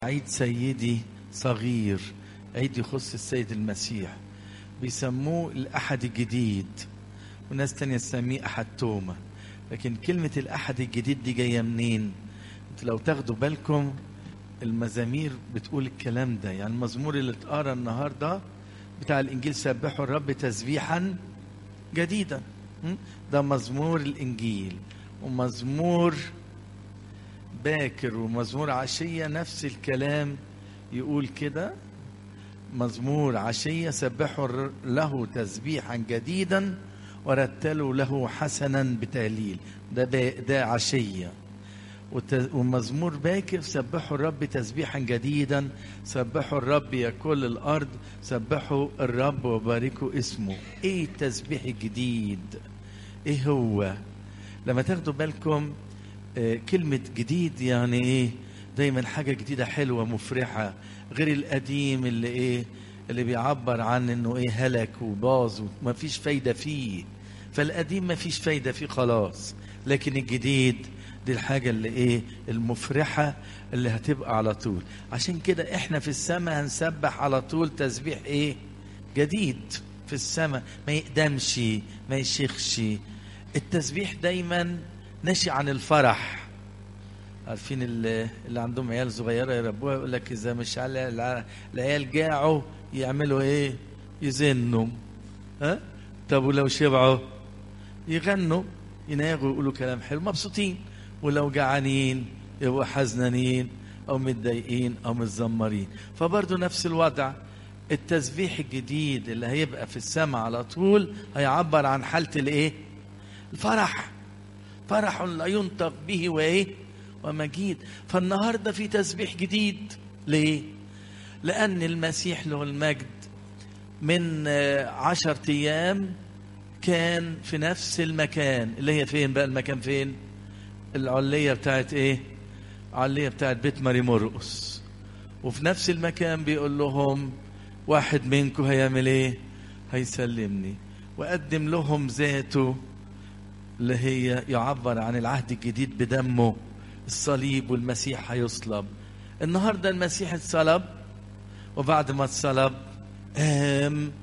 عيد سيدي صغير عيد يخص السيد المسيح بيسموه الأحد الجديد وناس تانية تسميه أحد توما لكن كلمة الأحد الجديد دي جاية منين؟ انتوا لو تاخدوا بالكم المزامير بتقول الكلام ده يعني المزمور اللي اتقرا النهارده بتاع الإنجيل سبحوا الرب تسبيحا جديدا م? ده مزمور الإنجيل ومزمور باكر ومزمور عشية نفس الكلام يقول كده مزمور عشية سبحوا له تسبيحا جديدا ورتلوا له حسنا بتهليل ده ده عشية ومزمور باكر سبحوا الرب تسبيحا جديدا سبحوا الرب يا كل الأرض سبحوا الرب وباركوا اسمه ايه التسبيح الجديد ايه هو لما تاخدوا بالكم كلمة جديد يعني ايه دايما حاجة جديدة حلوة مفرحة غير القديم اللي ايه اللي بيعبر عن انه ايه هلك وباظ وما فيش فايدة فيه فالقديم ما فيش فايدة فيه خلاص لكن الجديد دي الحاجة اللي ايه المفرحة اللي هتبقى على طول عشان كده احنا في السماء هنسبح على طول تسبيح ايه جديد في السماء ما يقدمش ما يشيخش التسبيح دايما ناشي عن الفرح عارفين اللي, اللي عندهم عيال صغيره يربوها يقول لك اذا مش على العيال جاعوا يعملوا ايه يزنوا ها طب ولو شبعوا يغنوا يناغوا يقولوا كلام حلو مبسوطين ولو جعانين يبقوا حزنانين او متضايقين او متذمرين فبرضه نفس الوضع التسبيح الجديد اللي هيبقى في السماء على طول هيعبر عن حاله الايه الفرح فرح لا ينطق به وايه ومجيد فالنهارده في تسبيح جديد ليه لان المسيح له المجد من عشرة ايام كان في نفس المكان اللي هي فين بقى المكان فين العلية بتاعت ايه علية بتاعت بيت ماري مرقس وفي نفس المكان بيقول لهم واحد منكم هيعمل ايه هيسلمني وقدم لهم ذاته اللي هي يعبر عن العهد الجديد بدمه الصليب والمسيح هيصلب النهارده المسيح اتصلب وبعد ما اتصلب قام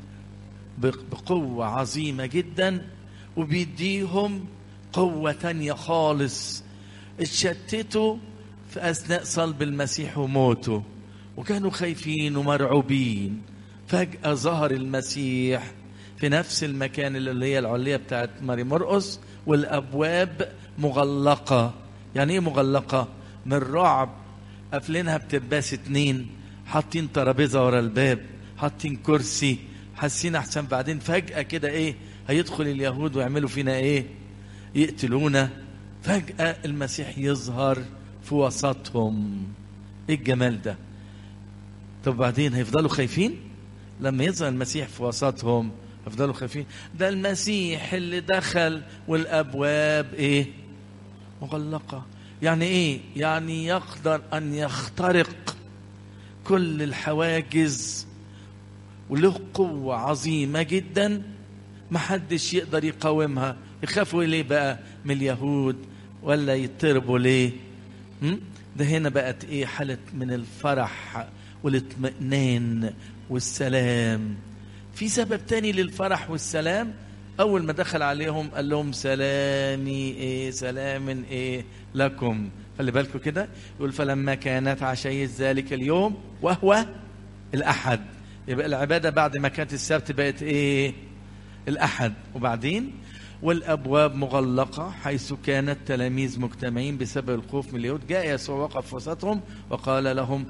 بقوة عظيمة جدا وبيديهم قوة تانية خالص اتشتتوا في أثناء صلب المسيح وموته وكانوا خايفين ومرعوبين فجأة ظهر المسيح في نفس المكان اللي هي العلية بتاعت ماري مرقس والابواب مغلقه يعني ايه مغلقه من رعب قافلينها بترباس اتنين حاطين ترابيزه ورا الباب حاطين كرسي حاسين احسن بعدين فجاه كده ايه هيدخل اليهود ويعملوا فينا ايه يقتلونا فجاه المسيح يظهر في وسطهم ايه الجمال ده طب بعدين هيفضلوا خايفين لما يظهر المسيح في وسطهم يفضلوا خايفين ده المسيح اللي دخل والابواب ايه مغلقه يعني ايه يعني يقدر ان يخترق كل الحواجز وله قوه عظيمه جدا محدش يقدر يقاومها يخافوا ليه بقى من اليهود ولا يضطربوا ليه ده هنا بقت ايه حاله من الفرح والاطمئنان والسلام في سبب تاني للفرح والسلام اول ما دخل عليهم قال لهم سلامي ايه سلام ايه لكم خلي بالكم كده يقول فلما كانت عشية ذلك اليوم وهو الاحد يبقى العباده بعد ما كانت السبت بقت ايه الاحد وبعدين والابواب مغلقه حيث كان التلاميذ مجتمعين بسبب الخوف من اليهود جاء يسوع وقف في وسطهم وقال لهم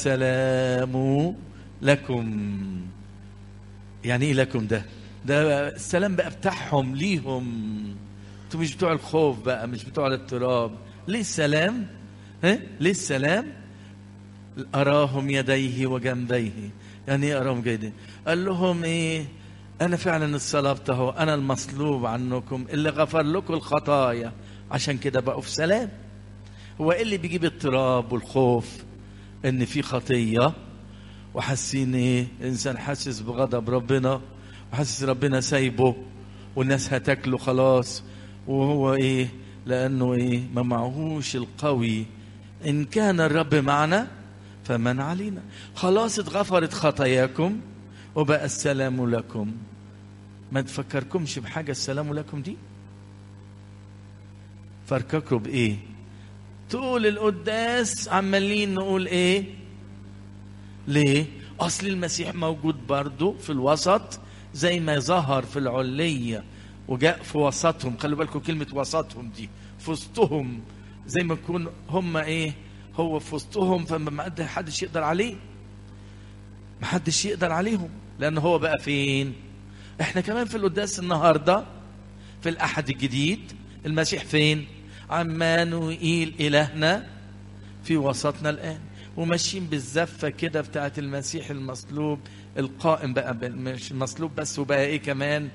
السلام لكم يعني ايه لكم ده ده السلام بقى بتاعهم ليهم انتوا مش بتوع الخوف بقى مش بتوع الاضطراب ليه السلام ها ليه السلام اراهم يديه وجنبيه يعني ايه اراهم جيدين قال لهم ايه انا فعلا اتصلبت اهو انا المصلوب عنكم اللي غفر لكم الخطايا عشان كده بقوا في سلام هو ايه اللي بيجيب اضطراب والخوف ان في خطيه وحاسين ايه انسان حاسس بغضب ربنا وحاسس ربنا سايبه والناس هتاكله خلاص وهو ايه لانه ايه ما معهوش القوي ان كان الرب معنا فمن علينا خلاص اتغفرت خطاياكم وبقى السلام لكم ما تفكركمش بحاجة السلام لكم دي فرككوا بإيه طول القداس عمالين نقول إيه ليه أصل المسيح موجود برضو في الوسط زي ما ظهر في العلية وجاء في وسطهم خلوا بالكم كلمة وسطهم دي في وسطهم زي ما يكون هم ايه هو في وسطهم فما حدش يقدر عليه ما حدش يقدر عليهم لان هو بقى فين احنا كمان في القداس النهارده في الاحد الجديد المسيح فين عمانوئيل الهنا في وسطنا الان وماشيين بالزفه كده بتاعت المسيح المصلوب القائم بقى مش المصلوب بس وبقى ايه كمان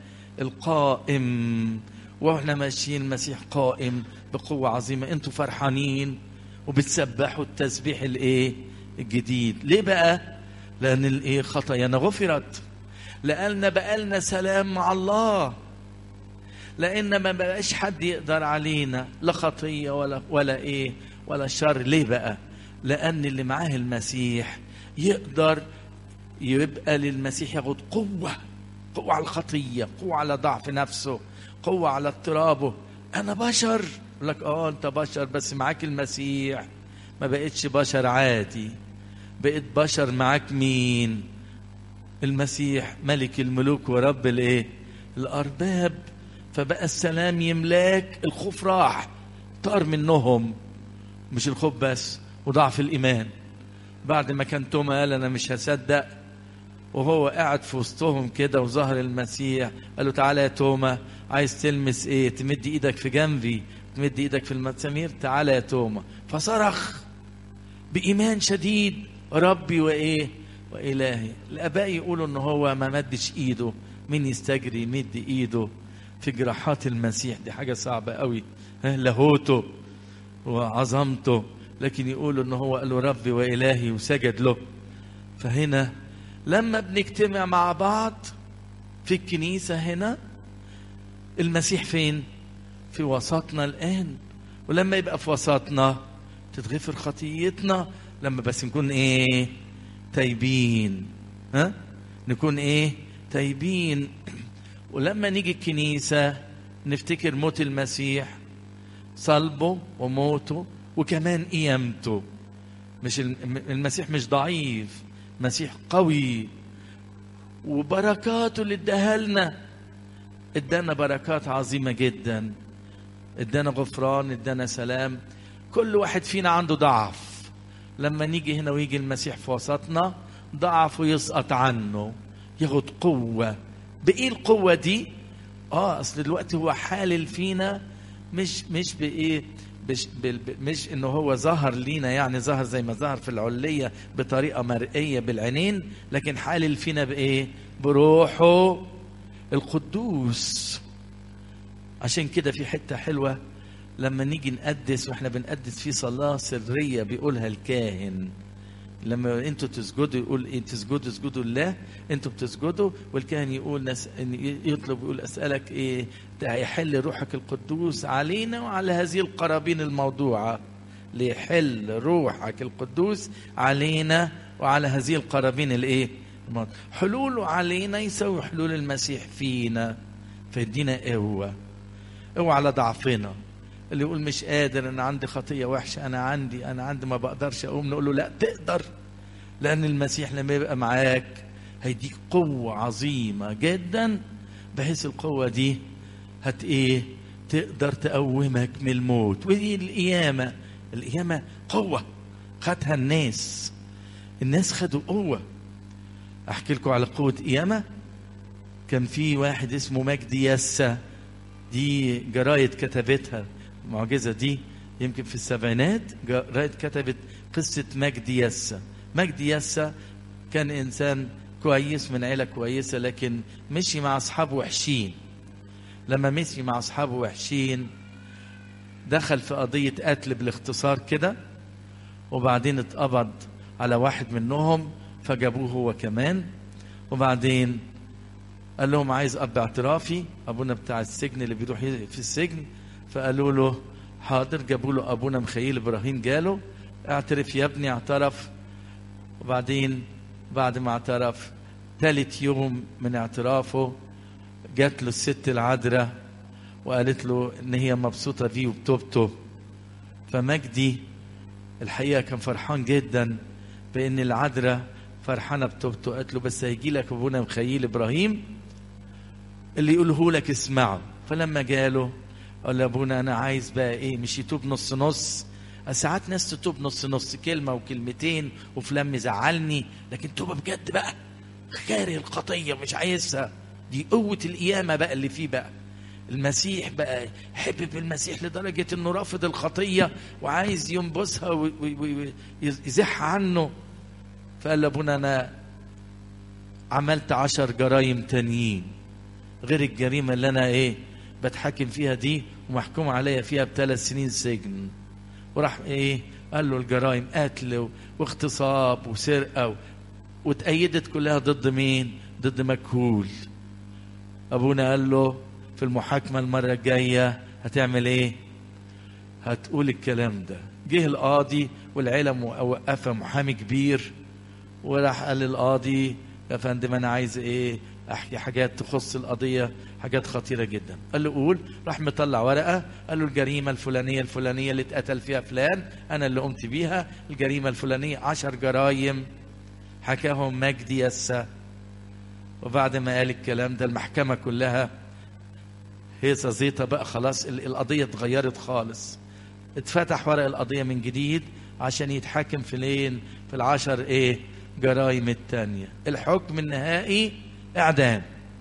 القائم واحنا ماشيين المسيح قائم بقوه عظيمه انتوا فرحانين وبتسبحوا التسبيح الايه الجديد ليه بقى لان الايه خطايانا غفرت لان بقى لنا سلام مع الله لان ما بقاش حد يقدر علينا لا خطيه ولا ولا ايه ولا شر ليه بقى لان اللي معاه المسيح يقدر يبقى للمسيح ياخد قوه قوه على الخطيه قوه على ضعف نفسه قوه على اضطرابه انا بشر يقول لك اه انت بشر بس معاك المسيح ما بقتش بشر عادي بقيت بشر معاك مين المسيح ملك الملوك ورب الايه الارباب فبقى السلام يملاك الخوف راح طار منهم مش الخوف بس وضعف الايمان بعد ما كان توما قال انا مش هصدق وهو قاعد في وسطهم كده وظهر المسيح قال له تعالى يا توما عايز تلمس ايه تمد ايدك في جنبي تمد ايدك في المسامير تعالى يا توما فصرخ بايمان شديد ربي وايه والهي الاباء يقولوا ان هو ما مدش ايده مين يستجري يمد ايده في جراحات المسيح دي حاجه صعبه قوي لاهوته وعظمته لكن يقولوا ان هو قال له ربي والهي وسجد له فهنا لما بنجتمع مع بعض في الكنيسه هنا المسيح فين في وسطنا الان ولما يبقى في وسطنا تتغفر خطيتنا لما بس نكون ايه تايبين ها نكون ايه تايبين ولما نيجي الكنيسة نفتكر موت المسيح صلبه وموته وكمان قيامته مش المسيح مش ضعيف مسيح قوي وبركاته اللي اداها لنا ادانا بركات عظيمه جدا ادانا غفران ادانا سلام كل واحد فينا عنده ضعف لما نيجي هنا ويجي المسيح في وسطنا ضعفه يسقط عنه ياخد قوة بإيه القوة دي؟ اه اصل دلوقتي هو حالل فينا مش مش بإيه مش, مش انه هو ظهر لينا يعني ظهر زي ما ظهر في العلية بطريقة مرئية بالعينين لكن حالل فينا بإيه؟ بروحه القدوس عشان كده في حتة حلوة لما نيجي نقدس واحنا بنقدس في صلاة سرية بيقولها الكاهن لما انتوا تسجدوا يقول ايه تسجدوا اسجدوا لله انتوا بتسجدوا والكاهن يقول نس... يطلب يقول اسالك ايه يحل روحك القدوس علينا وعلى هذه القرابين الموضوعه ليحل روحك القدوس علينا وعلى هذه القرابين الايه حلوله علينا يسوي حلول المسيح فينا فيدينا قوه قوه على ضعفنا اللي يقول مش قادر انا عندي خطيه وحشه انا عندي انا عندي ما بقدرش اقوم نقول له لا تقدر لان المسيح لما يبقى معاك هيديك قوه عظيمه جدا بحيث القوه دي هت ايه تقدر تقومك من الموت ودي القيامه القيامه قوه خدها الناس الناس خدوا قوه احكي لكم على قوه قيامه كان في واحد اسمه مجدي يسا دي جرايد كتبتها المعجزه دي يمكن في السبعينات جرايد كتبت قصه مجدي يسا مجدي يسا كان انسان كويس من عيله كويسه لكن مشي مع اصحابه وحشين لما مشي مع اصحابه وحشين دخل في قضيه قتل بالاختصار كده وبعدين اتقبض على واحد منهم فجابوه هو كمان وبعدين قال لهم عايز اب اعترافي ابونا بتاع السجن اللي بيروح في السجن فقالوا له حاضر جابوا له ابونا مخيل ابراهيم جاله اعترف يا ابني اعترف وبعدين بعد ما اعترف ثالث يوم من اعترافه جات له الست العذراء وقالت له ان هي مبسوطه بيه وبتوبته فمجدي الحقيقه كان فرحان جدا بان العذراء فرحانه بتوبته قالت له بس هيجي لك ابونا مخيل ابراهيم اللي يقوله لك اسمعه فلما جاله قال له ابونا انا عايز بقى ايه مش يتوب نص نص ساعات ناس تتوب نص نص كلمه وكلمتين وفلان مزعلني لكن توبه بجد بقى كاره الخطيه مش عايزها دي قوه القيامه بقى اللي فيه بقى المسيح بقى حبب المسيح لدرجة انه رافض الخطية وعايز ينبسها ويزح عنه فقال لابونا انا عملت عشر جرايم تانيين غير الجريمة اللي انا ايه بتحاكم فيها دي ومحكوم عليا فيها بثلاث سنين سجن وراح ايه قال له الجرايم قتل واغتصاب وسرقة واتأيدت كلها ضد مين ضد مجهول ابونا قال له في المحاكمة المرة الجاية هتعمل ايه هتقول الكلام ده جه القاضي والعيلة موقفة محامي كبير وراح قال للقاضي يا فندم انا عايز ايه احكي حاجات تخص القضية حاجات خطيرة جدا قال له قول راح مطلع ورقة قال له الجريمة الفلانية الفلانية اللي اتقتل فيها فلان انا اللي قمت بيها الجريمة الفلانية عشر جرايم حكاهم مجدي يسا وبعد ما قال الكلام ده المحكمة كلها هيصة زيطة بقى خلاص القضية اتغيرت خالص اتفتح ورق القضية من جديد عشان يتحاكم في لين في العشر ايه جرائم التانية الحكم النهائي اعدام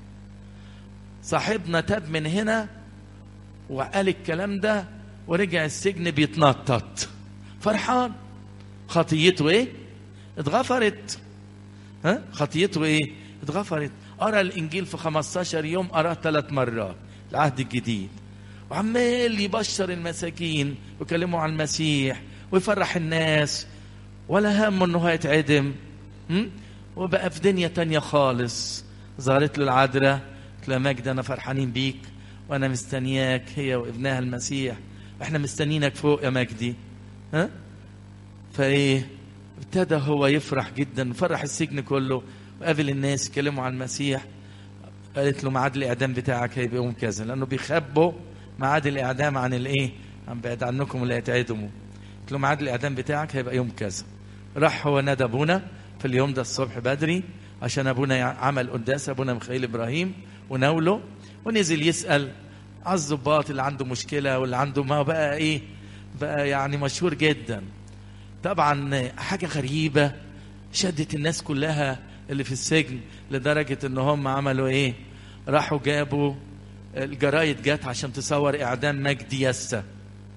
صاحبنا تاب من هنا وقال الكلام ده ورجع السجن بيتنطط فرحان خطيته ايه اتغفرت ها خطيته ايه اتغفرت قرا الانجيل في 15 يوم قراه ثلاث مرات العهد الجديد وعمال يبشر المساكين ويكلموا عن المسيح ويفرح الناس ولا هم انه هيتعدم وبقى في دنيا تانية خالص ظهرت له العذراء قلت له مجد انا فرحانين بيك وانا مستنياك هي وابنها المسيح احنا مستنينك فوق يا مجدي ها فايه ابتدى هو يفرح جدا فرح السجن كله وقابل الناس يكلموا عن المسيح قالت له ميعاد الاعدام بتاعك هيبقى يوم كذا لانه بيخبوا ميعاد الاعدام عن الايه عن بعد عنكم اللي هيتعدموا قلت له ميعاد الاعدام بتاعك هيبقى يوم كذا راح هو نادى ابونا في اليوم ده الصبح بدري عشان ابونا عمل قداس ابونا ميخائيل ابراهيم وناوله ونزل يسال على الظباط اللي عنده مشكله واللي عنده ما بقى ايه بقى يعني مشهور جدا طبعا حاجه غريبه شدت الناس كلها اللي في السجن لدرجة ان هم عملوا ايه راحوا جابوا الجرايد جت عشان تصور اعدام مجدي يسا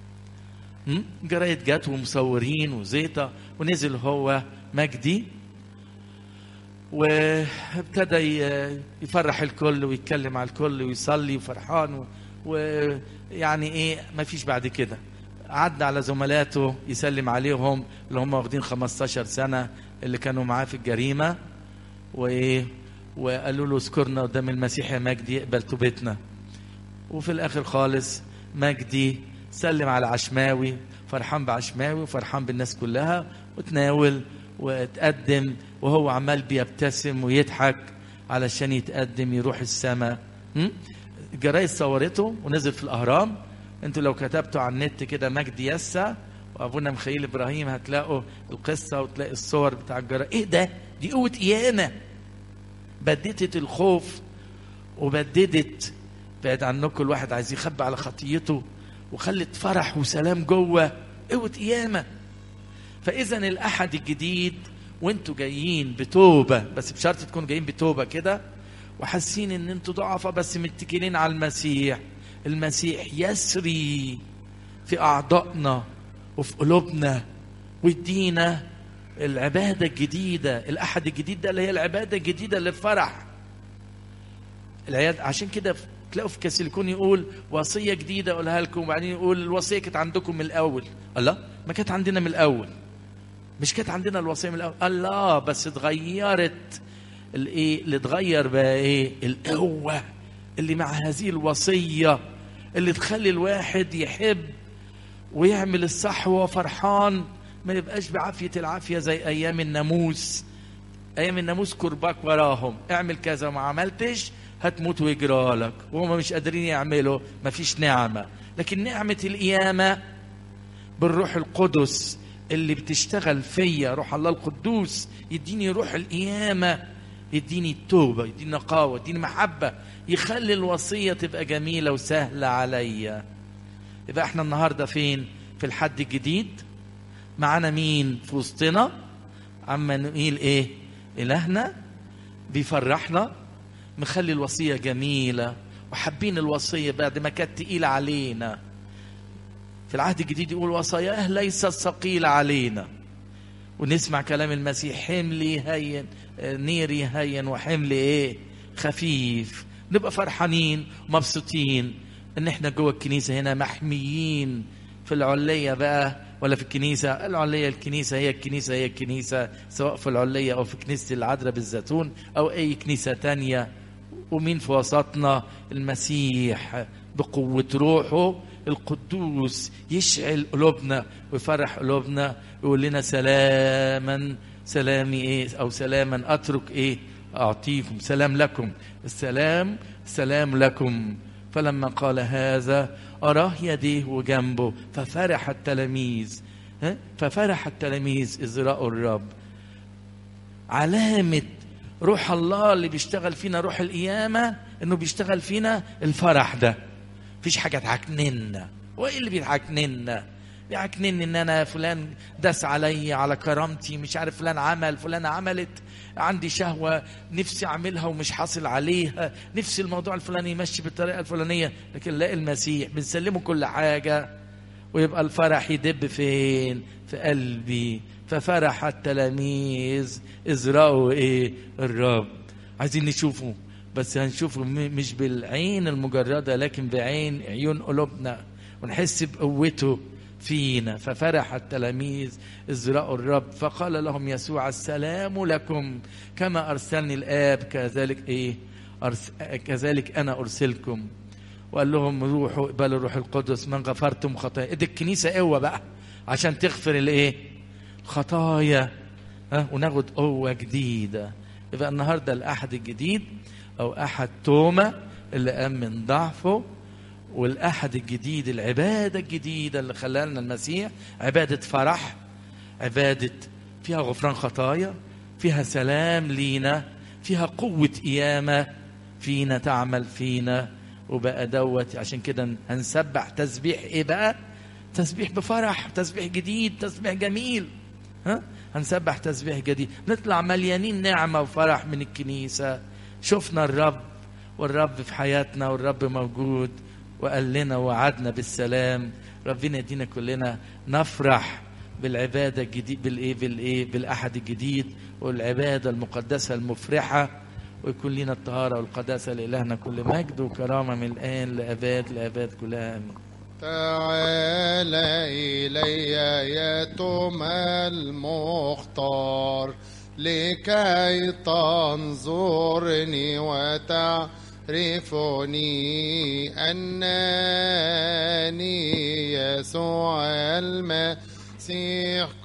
جرايد جت ومصورين وزيطة ونزل هو مجدي وابتدى يفرح الكل ويتكلم على الكل ويصلي وفرحان ويعني ايه ما فيش بعد كده عدى على زملاته يسلم عليهم اللي هم واخدين 15 سنة اللي كانوا معاه في الجريمة وايه وقالوا له اذكرنا قدام المسيح يا مجدي اقبل توبتنا وفي الاخر خالص مجدي سلم على عشماوي فرحان بعشماوي وفرحان بالناس كلها وتناول وتقدم وهو عمال بيبتسم ويضحك علشان يتقدم يروح السماء الجرايد صورته ونزل في الاهرام انتوا لو كتبتوا على النت كده مجدي يسا وابونا مخيل ابراهيم هتلاقوا القصه وتلاقي الصور بتاع الجرايد ايه ده دي قوه قيامه بددت الخوف وبددت بعد عنكم الواحد عايز يخبي على خطيته وخلت فرح وسلام جوه قوه قيامه فاذا الاحد الجديد وانتوا جايين بتوبه بس بشرط تكونوا جايين بتوبه كده وحاسين ان انتوا ضعفاء بس متكلين على المسيح المسيح يسري في اعضائنا وفي قلوبنا ويدينا العبادة الجديدة الأحد الجديد ده اللي هي العبادة الجديدة اللي فرح العياد عشان كده تلاقوا في كاسيليكون يقول وصية جديدة أقولها لكم وبعدين يقول الوصية كانت عندكم من الأول الله ما كانت عندنا من الأول مش كانت عندنا الوصية من الأول الله بس اتغيرت الايه اللي اتغير بقى ايه القوة اللي مع هذه الوصية اللي تخلي الواحد يحب ويعمل الصح وهو فرحان ما يبقاش بعافية العافية زي أيام الناموس أيام الناموس كرباك وراهم اعمل كذا وما عملتش هتموت ويجرالك وهم مش قادرين يعملوا مفيش نعمة لكن نعمة القيامة بالروح القدس اللي بتشتغل فيا روح الله القدوس يديني روح القيامة يديني التوبة يديني نقاوة يديني محبة يخلي الوصية تبقى جميلة وسهلة عليا يبقى احنا النهاردة فين في الحد الجديد معانا مين في وسطنا عما نقول ايه إلهنا بيفرحنا مخلي الوصية جميلة وحابين الوصية بعد ما كانت تقيلة علينا في العهد الجديد يقول وصاياه ليست ثقيلة علينا ونسمع كلام المسيح حملي هين نيري هين وحملي ايه خفيف نبقى فرحانين مبسوطين ان احنا جوه الكنيسة هنا محميين في العلية بقى ولا في الكنيسة العلية الكنيسة هي الكنيسة هي الكنيسة سواء في العلية أو في كنيسة العذراء بالزيتون أو أي كنيسة تانية ومين في وسطنا المسيح بقوة روحه القدوس يشعل قلوبنا ويفرح قلوبنا ويقول لنا سلاما سلامي ايه او سلاما اترك ايه اعطيكم سلام لكم السلام سلام لكم فلما قال هذا أراه يديه وجنبه ففرح التلاميذ ها؟ ففرح التلاميذ إذ رأوا الرب علامة روح الله اللي بيشتغل فينا روح القيامة إنه بيشتغل فينا الفرح ده مفيش حاجة تعكننا وإيه اللي بيعكننا بيعكنني ان انا فلان داس علي على كرامتي مش عارف فلان عمل فلان عملت عندي شهوة نفسي أعملها ومش حاصل عليها نفسي الموضوع الفلاني يمشي بالطريقة الفلانية لكن لا المسيح بنسلمه كل حاجة ويبقى الفرح يدب فين في قلبي ففرح التلاميذ إذ رأوا إيه الرب عايزين نشوفه بس هنشوفه مش بالعين المجردة لكن بعين عيون قلوبنا ونحس بقوته فينا ففرح التلاميذ إذ رأوا الرب فقال لهم يسوع السلام لكم كما أرسلني الآب كذلك إيه أرس... كذلك أنا أرسلكم وقال لهم روحوا اقبلوا الروح القدس من غفرتم خطايا ادي الكنيسة قوة بقى عشان تغفر الايه خطايا ها وناخد قوة جديدة يبقى النهاردة الأحد الجديد أو أحد توما اللي قام من ضعفه والأحد الجديد العبادة الجديدة اللي خلاها لنا المسيح عبادة فرح عبادة فيها غفران خطايا فيها سلام لينا فيها قوة قيامة فينا تعمل فينا وبقى دوت عشان كده هنسبح تسبيح ايه بقى تسبيح بفرح تسبيح جديد تسبيح جميل ها هنسبح تسبيح جديد نطلع مليانين نعمة وفرح من الكنيسة شفنا الرب والرب في حياتنا والرب موجود وقال لنا وعدنا بالسلام ربنا يدينا كلنا نفرح بالعباده الجديد بالايه بالايه بالاحد الجديد والعباده المقدسه المفرحه ويكون لنا الطهاره والقداسه لالهنا كل مجد وكرامه من الان لاباد لاباد كلها امين تعال إلي يتم المختار لكي تنظرني وتعرفني أنني يسوع المسيح